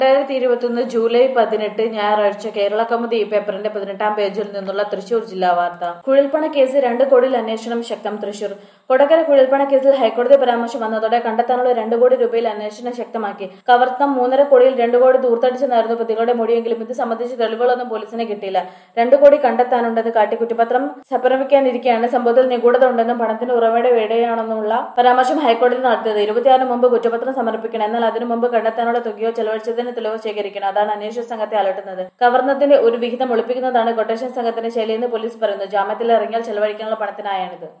രണ്ടായിരത്തി ഇരുപത്തൊന്ന് ജൂലൈ പതിനെട്ട് ഞായറാഴ്ച കേരള കൗമുദി ഈ പേപ്പറിന്റെ പതിനെട്ടാം പേജിൽ നിന്നുള്ള തൃശൂർ ജില്ലാ വാർത്ത കുഴൽപ്പണ കേസ് രണ്ട് കോടിയിൽ അന്വേഷണം ശക്തം തൃശൂർ കൊടകര കുഴൽപ്പണ കേസിൽ ഹൈക്കോടതി പരാമർശം വന്നതോടെ കണ്ടെത്താനുള്ള രണ്ട് കോടി രൂപയിൽ അന്വേഷണം ശക്തമാക്കി കവർത്തം മൂന്നര കോടിയിൽ രണ്ട് കോടി ദൂർത്തടിച്ചെന്നായിരുന്നു പ്രതികളുടെ മൊഴിയെങ്കിലും ഇത് സംബന്ധിച്ച് തെളിവുകളൊന്നും പോലീസിന് കിട്ടിയില്ല രണ്ട് കോടി കണ്ടെത്താനുണ്ടെന്ന് കാട്ടി കുറ്റപത്രം സമർപ്പിക്കാനിരിക്കെയാണ് സംഭവത്തിൽ നിഗൂഢത ഉണ്ടെന്നും പണത്തിന് ഉറവയുടെ വേടയാണെന്നുമുള്ള പരാമർശം ഹൈക്കോടതി നടത്തിയത് ഇരുപത്തിയാറിന് മുമ്പ് കുറ്റപത്രം സമർപ്പിക്കണം എന്നാൽ അതിനു മുമ്പ് കണ്ടെത്താനുള്ള തുകയോ ചെലവഴിച്ചതിന് തെളിവോ ശേഖരിക്കണം അതാണ് അന്വേഷണ സംഘത്തെ അലട്ടുന്നത് കവർന്നതിന്റെ ഒരു വിഹിതം ഒളിപ്പിക്കുന്നതാണ് കൊട്ടേഷൻ സംഘത്തിന്റെ ശൈലിയെന്ന് പോലീസ് പറയുന്നു ജാമ്യത്തിൽ ഇറങ്ങിയാൽ ചെലവഴിക്കാനുള്ള പണത്തിനായാണിത്